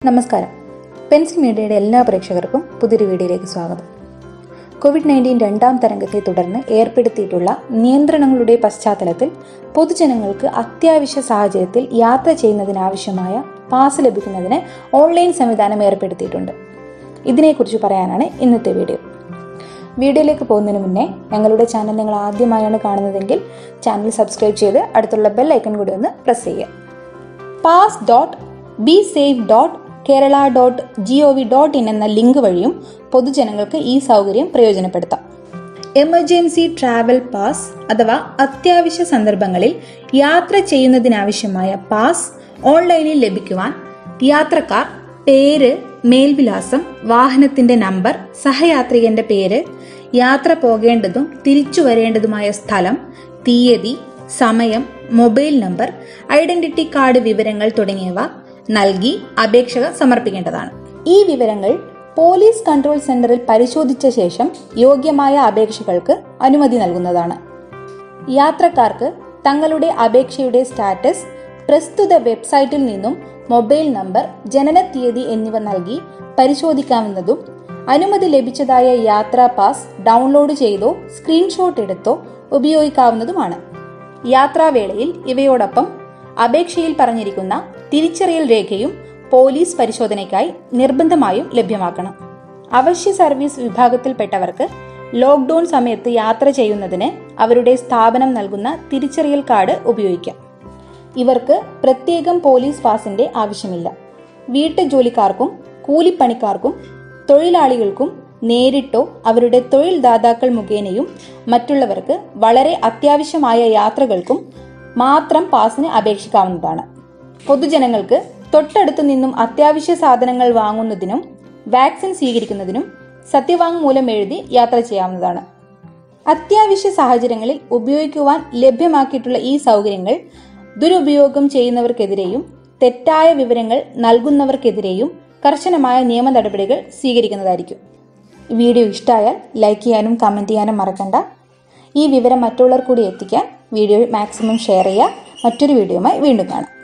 നമസ്കാരം പെൻസിൽ മീഡിയയുടെ എല്ലാ പ്രേക്ഷകർക്കും പുതിയൊരു വീഡിയോയിലേക്ക് സ്വാഗതം കോവിഡ് നയൻറ്റീൻ രണ്ടാം തരംഗത്തെ തുടർന്ന് ഏർപ്പെടുത്തിയിട്ടുള്ള നിയന്ത്രണങ്ങളുടെ പശ്ചാത്തലത്തിൽ പൊതുജനങ്ങൾക്ക് അത്യാവശ്യ സാഹചര്യത്തിൽ യാത്ര ചെയ്യുന്നതിനാവശ്യമായ പാസ് ലഭിക്കുന്നതിന് ഓൺലൈൻ സംവിധാനം ഏർപ്പെടുത്തിയിട്ടുണ്ട് ഇതിനെക്കുറിച്ച് പറയാനാണ് ഇന്നത്തെ വീഡിയോ വീഡിയോയിലേക്ക് പോകുന്നതിന് മുന്നേ ഞങ്ങളുടെ ചാനൽ നിങ്ങൾ ആദ്യമായാണ് കാണുന്നതെങ്കിൽ ചാനൽ സബ്സ്ക്രൈബ് ചെയ്ത് അടുത്തുള്ള ബെൽ ഐക്കൺ കൂടി ഒന്ന് പ്രസ് ചെയ്യുക pass dot B safe dot Kerala dot G O V dot in എന്ന ലിങ്ക് വഴിയും പൊതുജനങ്ങൾക്ക് ഈ സൗകര്യം പ്രയോജനപ്പെടുത്താം എമർജൻസി ട്രാവൽ പാസ് അഥവാ അത്യാവശ്യ സന്ദർഭങ്ങളിൽ യാത്ര ചെയ്യുന്നതിനാവശ്യമായ പാസ് ഓൺലൈനിൽ ലഭിക്കുവാൻ യാത്രക്കാർ പേര് മേൽവിലാസം വാഹനത്തിന്റെ നമ്പർ സഹയാത്രികന്റെ പേര് യാത്ര പോകേണ്ടതും തിരിച്ചു വരേണ്ടതുമായ സ്ഥലം തീയതി സമയം മൊബൈൽ നമ്പർ ഐഡന്റിറ്റി കാർഡ് വിവരങ്ങൾ തുടങ്ങിയവ നൽകി അപേക്ഷ സമർപ്പിക്കേണ്ടതാണ് ഈ വിവരങ്ങൾ പോലീസ് കൺട്രോൾ സെന്ററിൽ പരിശോധിച്ച ശേഷം യോഗ്യമായ അപേക്ഷകൾക്ക് അനുമതി നൽകുന്നതാണ് യാത്രക്കാർക്ക് തങ്ങളുടെ അപേക്ഷയുടെ സ്റ്റാറ്റസ് പ്രസ്തുത വെബ്സൈറ്റിൽ നിന്നും മൊബൈൽ നമ്പർ ജനനത്തീയതി എന്നിവ നൽകി പരിശോധിക്കാവുന്നതും അനുമതി ലഭിച്ചതായ യാത്രാ പാസ് ഡൗൺലോഡ് ചെയ്തോ സ്ക്രീൻഷോട്ട് എടുത്തോ ഉപയോഗിക്കാവുന്നതുമാണ് യാത്രാവേളയിൽ ഇവയോടൊപ്പം അപേക്ഷയിൽ പറഞ്ഞിരിക്കുന്ന തിരിച്ചറിയൽ രേഖയും പോലീസ് പരിശോധനയ്ക്കായി നിർബന്ധമായും ലഭ്യമാക്കണം അവശ്യ സർവീസ് വിഭാഗത്തിൽപ്പെട്ടവർക്ക് ലോക്ക്ഡൌൺ സമയത്ത് യാത്ര ചെയ്യുന്നതിന് അവരുടെ സ്ഥാപനം നൽകുന്ന തിരിച്ചറിയൽ കാർഡ് ഉപയോഗിക്കാം ഇവർക്ക് പ്രത്യേകം പോലീസ് പാസിന്റെ ആവശ്യമില്ല വീട്ടുജോലിക്കാർക്കും കൂലിപ്പണിക്കാർക്കും തൊഴിലാളികൾക്കും നേരിട്ടോ അവരുടെ തൊഴിൽ ദാതാക്കൾ മുഖേനയും മറ്റുള്ളവർക്ക് വളരെ അത്യാവശ്യമായ യാത്രകൾക്കും മാത്രം പാസിന് അപേക്ഷിക്കാവുന്നതാണ് പൊതുജനങ്ങൾക്ക് തൊട്ടടുത്തു നിന്നും അത്യാവശ്യ സാധനങ്ങൾ വാങ്ങുന്നതിനും വാക്സിൻ സ്വീകരിക്കുന്നതിനും സത്യവാങ്മൂലം എഴുതി യാത്ര ചെയ്യാവുന്നതാണ് അത്യാവശ്യ സാഹചര്യങ്ങളിൽ ഉപയോഗിക്കുവാൻ ലഭ്യമാക്കിയിട്ടുള്ള ഈ സൗകര്യങ്ങൾ ദുരുപയോഗം ചെയ്യുന്നവർക്കെതിരെയും തെറ്റായ വിവരങ്ങൾ നൽകുന്നവർക്കെതിരെയും കർശനമായ നിയമ നടപടികൾ സ്വീകരിക്കുന്നതായിരിക്കും വീഡിയോ ഇഷ്ടമായാൽ ലൈക്ക് ചെയ്യാനും കമൻറ്റ് ചെയ്യാനും മറക്കണ്ട ഈ വിവരം മറ്റുള്ളവർ കൂടി എത്തിക്കാൻ വീഡിയോ മാക്സിമം ഷെയർ ചെയ്യുക മറ്റൊരു വീഡിയോയുമായി വീണ്ടും കാണാം